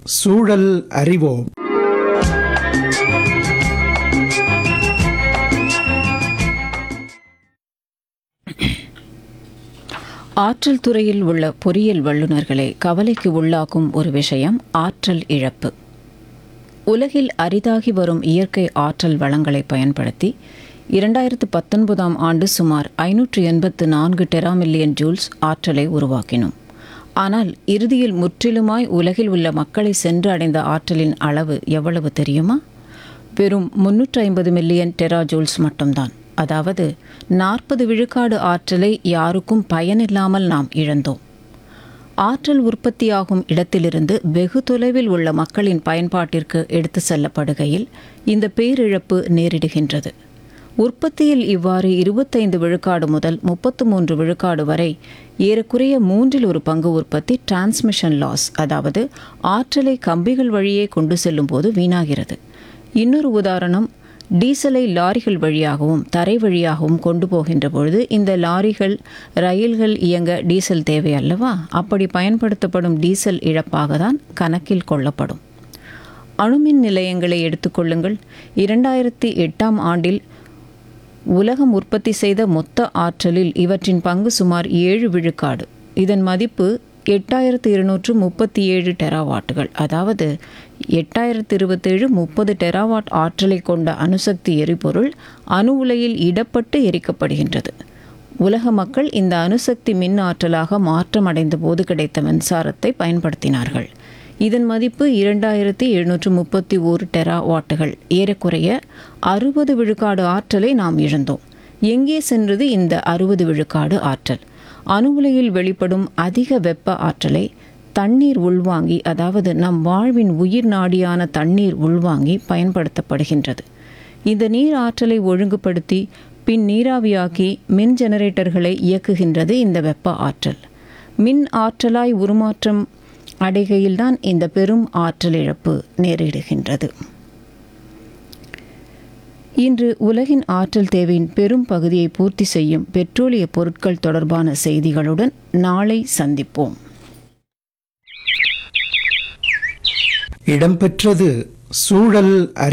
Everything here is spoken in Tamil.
சூழல் அறிவோம் ஆற்றல் துறையில் உள்ள பொறியியல் வல்லுநர்களை கவலைக்கு உள்ளாக்கும் ஒரு விஷயம் ஆற்றல் இழப்பு உலகில் அரிதாகி வரும் இயற்கை ஆற்றல் வளங்களை பயன்படுத்தி இரண்டாயிரத்து பத்தொன்பதாம் ஆண்டு சுமார் ஐநூற்று எண்பத்து நான்கு டெராமில்லியன் ஜூல்ஸ் ஆற்றலை உருவாக்கினோம் ஆனால் இறுதியில் முற்றிலுமாய் உலகில் உள்ள மக்களை சென்று அடைந்த ஆற்றலின் அளவு எவ்வளவு தெரியுமா வெறும் முன்னூற்று ஐம்பது மில்லியன் டெரா ஜூல்ஸ் மட்டும்தான் அதாவது நாற்பது விழுக்காடு ஆற்றலை யாருக்கும் பயனில்லாமல் நாம் இழந்தோம் ஆற்றல் உற்பத்தியாகும் இடத்திலிருந்து வெகு தொலைவில் உள்ள மக்களின் பயன்பாட்டிற்கு எடுத்து செல்லப்படுகையில் இந்த பேரிழப்பு நேரிடுகின்றது உற்பத்தியில் இவ்வாறு இருபத்தைந்து விழுக்காடு முதல் முப்பத்து மூன்று விழுக்காடு வரை ஏறக்குறைய மூன்றில் ஒரு பங்கு உற்பத்தி டிரான்ஸ்மிஷன் லாஸ் அதாவது ஆற்றலை கம்பிகள் வழியே கொண்டு செல்லும் போது வீணாகிறது இன்னொரு உதாரணம் டீசலை லாரிகள் வழியாகவும் தரை வழியாகவும் கொண்டு போகின்ற பொழுது இந்த லாரிகள் ரயில்கள் இயங்க டீசல் தேவை அல்லவா அப்படி பயன்படுத்தப்படும் டீசல் இழப்பாக தான் கணக்கில் கொள்ளப்படும் அணுமின் நிலையங்களை எடுத்துக்கொள்ளுங்கள் இரண்டாயிரத்தி எட்டாம் ஆண்டில் உலகம் உற்பத்தி செய்த மொத்த ஆற்றலில் இவற்றின் பங்கு சுமார் ஏழு விழுக்காடு இதன் மதிப்பு எட்டாயிரத்து இருநூற்று முப்பத்தி ஏழு டெராவாட்டுகள் அதாவது எட்டாயிரத்து இருபத்தேழு முப்பது டெராவாட் ஆற்றலை கொண்ட அணுசக்தி எரிபொருள் அணு உலையில் இடப்பட்டு எரிக்கப்படுகின்றது உலக மக்கள் இந்த அணுசக்தி மின் ஆற்றலாக மாற்றமடைந்த போது கிடைத்த மின்சாரத்தை பயன்படுத்தினார்கள் இதன் மதிப்பு இரண்டாயிரத்தி எழுநூற்று முப்பத்தி ஓரு டெரா வாட்டுகள் ஏறக்குறைய அறுபது விழுக்காடு ஆற்றலை நாம் இழந்தோம் எங்கே சென்றது இந்த அறுபது விழுக்காடு ஆற்றல் அணு உலையில் வெளிப்படும் அதிக வெப்ப ஆற்றலை தண்ணீர் உள்வாங்கி அதாவது நம் வாழ்வின் உயிர் நாடியான தண்ணீர் உள்வாங்கி பயன்படுத்தப்படுகின்றது இந்த நீர் ஆற்றலை ஒழுங்குபடுத்தி பின் நீராவியாக்கி மின் ஜெனரேட்டர்களை இயக்குகின்றது இந்த வெப்ப ஆற்றல் மின் ஆற்றலாய் உருமாற்றம் அடைகையில்தான் இந்த பெரும் ஆற்றல் இழப்பு நேரிடுகின்றது இன்று உலகின் ஆற்றல் தேவையின் பெரும் பகுதியை பூர்த்தி செய்யும் பெட்ரோலிய பொருட்கள் தொடர்பான செய்திகளுடன் நாளை சந்திப்போம் இடம்பெற்றது சூழல் அறி